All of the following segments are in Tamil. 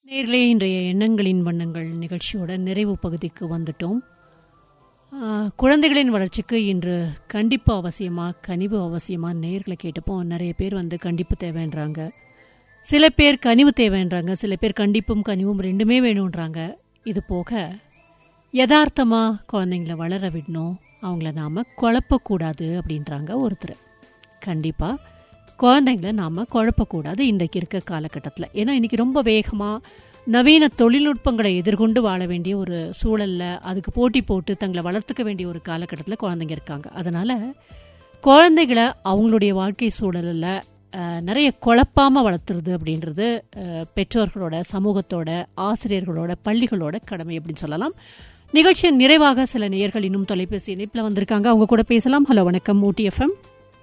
நேர்களே இன்றைய எண்ணங்களின் வண்ணங்கள் நிகழ்ச்சியோட நிறைவு பகுதிக்கு வந்துட்டோம் ஆ, குழந்தைகளின் வளர்ச்சிக்கு இன்று கண்டிப்பு அவசியமா கனிவு அவசியமா நேர்களை கேட்டப்போ நிறைய பேர் வந்து கண்டிப்பு தேவைன்றாங்க சில பேர் கனிவு தேவைன்றாங்க சில பேர் கண்டிப்பும் கனிவும் ரெண்டுமே வேணுன்றாங்க இது போக யதார்த்தமா குழந்தைங்கள வளர விடணும் அவங்கள நாம குழப்பக்கூடாது அப்படின்றாங்க ஒருத்தர் கண்டிப்பா குழந்தைங்கள நாம குழப்பக்கூடாது இன்றைக்கு இருக்க காலகட்டத்தில் ஏன்னா இன்னைக்கு ரொம்ப வேகமா நவீன தொழில்நுட்பங்களை எதிர்கொண்டு வாழ வேண்டிய ஒரு சூழல்ல அதுக்கு போட்டி போட்டு தங்களை வளர்த்துக்க வேண்டிய ஒரு காலகட்டத்தில் குழந்தைங்க இருக்காங்க அதனால குழந்தைகளை அவங்களுடைய வாழ்க்கை சூழலில் அஹ், நிறைய குழப்பாம வளர்த்துறது அப்படின்றது அஹ், பெற்றோர்களோட சமூகத்தோட ஆசிரியர்களோட பள்ளிகளோட கடமை அப்படின்னு சொல்லலாம் நிகழ்ச்சியின் நிறைவாக சில நேயர்கள் இன்னும் தொலைபேசி இணைப்பில் வந்திருக்காங்க அவங்க கூட பேசலாம் ஹலோ வணக்கம் Ooty FM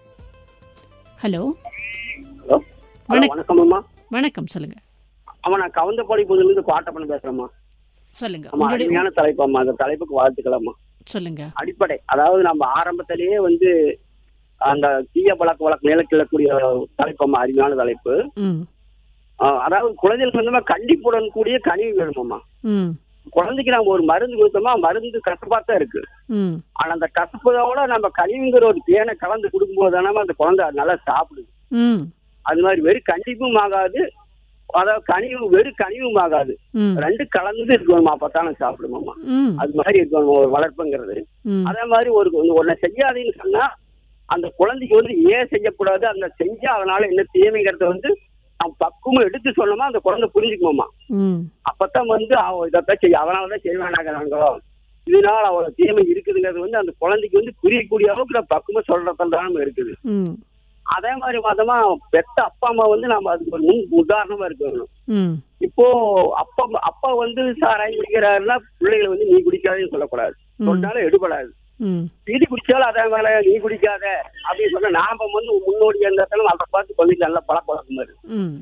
hello hello hello வணக்கம். வணக்கம் அம்மா வணக்கம் சொல்லுங்க ஆமா நான் கவுந்தப்பாடி பகுதியிலிருந்து பாட்டப்பன் பேசுறேம்மா சொல்லுங்க ஆமா உங்களுடைய அருமையான தலைப்பு அம்மா அந்த தலைப்புக்கு வாழ்த்துக்கலாம்மா சொல்லுங்க அடிப்படை அதாவது நம்ம ஆரம்பத்திலேயே வந்து அந்த தீய பழக்க வழக்க நிலக்கிழக்கூடிய தலைப்பம்மா அருமையான தலைப்பு ம் ஆஹ் அதாவது குழந்தைகளுக்கு வந்து கண்டிப்புடன் கூடிய கனிவு வேணுமாம்மா ம் குழந்தைக்கு நம்ம ஒரு மருந்து கொடுத்தோமா மருந்து கசப்பா தான் இருக்கு ம் ஆனா அந்த கசப்பதோட நம்ம கனிவுங்கிற ஒரு தேனை கலந்து கொடுக்கும்போது தானே அந்த குழந்தை நல்லா சாப்பிடுது ம் அது மாதிரி வெறும் கண்டிப்பும் ஆகாது அதாவது கனிவு வெறும் கனிவும் ஆகாது ம் ரெண்டு கலந்து இருக்கணுமா அப்பத்தானே சாப்பிடுமாமா ம் அது மாதிரி இருக்கணும் ஒரு வளர்ப்புங்கிறது ம் அதே மாதிரி ஒரு ஒன்ன செய்யாதீங்கன்னு சொன்னா அந்த குழந்தைக்கு வந்து ஏன் செய்யக்கூடாது அந்த செஞ்சா அதனால என்ன தீமைங்கிறத வந்து நம்ம பக்குவம் எடுத்து சொன்னோமா அந்த குழந்தை புரிஞ்சுக்குமாமா ம் அப்பதான் வந்து அவன் இதைத்தான் செய்ய அதனாலதான் செய்வானாங்கிறாங்க இதனால அவளோட தீமை இருக்குதுங்கிறது வந்து அந்த குழந்தைக்கு வந்து புரியக்கூடிய அளவுக்கு நம்ம பக்குவம் சொல்றதுல தான் இருக்குது ம் அதே மாதிரி மதமா பெத்த அப்பா அம்மா வந்து நம்ம அதுக்கு ஒரு முன் உதாரணமா இருக்கணும் ம் இப்போ அப்பா அப்பா வந்து சாராயம் குடிக்கிறாருன்னா பிள்ளைகளை வந்து நீ குடிக்காதேன்னு சொல்லக்கூடாது சொன்னாலும் எடுபடாது ம் நீதி குடிச்சாலும் அதே மேல நீ குடிக்காத அப்படின்னு சொன்னா நாம வந்து முன்னோடி இருந்தாலும் அதை பார்த்து குழந்தைக்கு நல்ல பழக்கம் மாதிரி ம்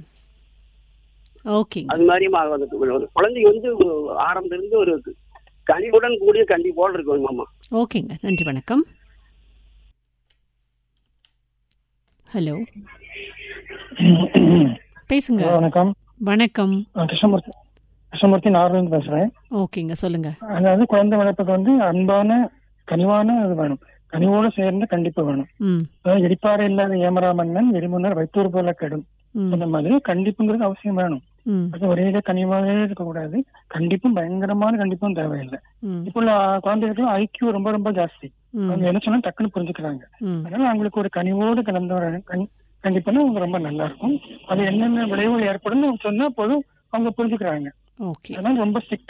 ஓகேங்க அது மாதிரி மா- வந்து ஒரு குழந்தைக்கு வந்து ஆரம்பத்துல இருந்து ஒரு கனிவுடன் கூடிய கண்டிப்போடு இருக்கணும் மாமா ஓகேங்க நன்றி வணக்கம் ஹலோ பேசுங்க வணக்கம் வணக்கம் நான் கிருஷ்ணமூர்த்தி கிருஷ்ணமூர்த்தி நார்வேந்து பேசுறேன் ஓகேங்க சொல்லுங்க அதாவது குழந்தை வளர்ப்புக்கு வந்து அன்பான கனிவான இது வேணும் கனிவோடு சேர்ந்த கண்டிப்பு வேணும் ம் அதாவது இடிப்பாறை இல்லாத ஏமரா மன்னன் எரிமுன்னர் வைத்தூர் போல கெடும் ம் அந்த மாதிரி கண்டிப்புங்கிறது அவசியம் வேணும் ம் அது ஒரே இதை கனிவாகவே இருக்கக்கூடாது கண்டிப்பும் பயங்கரமான கண்டிப்பும் தேவையில்லை ம் இப்போ உள்ள குழந்தைகளுக்கு ஐக்கியம் ரொம்ப ரொம்ப ஜாஸ்தி ம் அவங்க என்ன சொன்னா டக்குன்னு புரிஞ்சுக்கிறாங்க ம் அதனால அவங்களுக்கு ஒரு கனிவோடு கலந்த ஒரு கண்- கண்டிப்புனா அவங்க ரொம்ப நல்லா இருக்கும் அது என்னென்ன விளைவுகள் ஏற்படும் சொன்னா போதும் அவங்க புரிஞ்சுக்கிறாங்க ஓகே அதனால ரொம்ப ஸ்ட்ரிக்ட்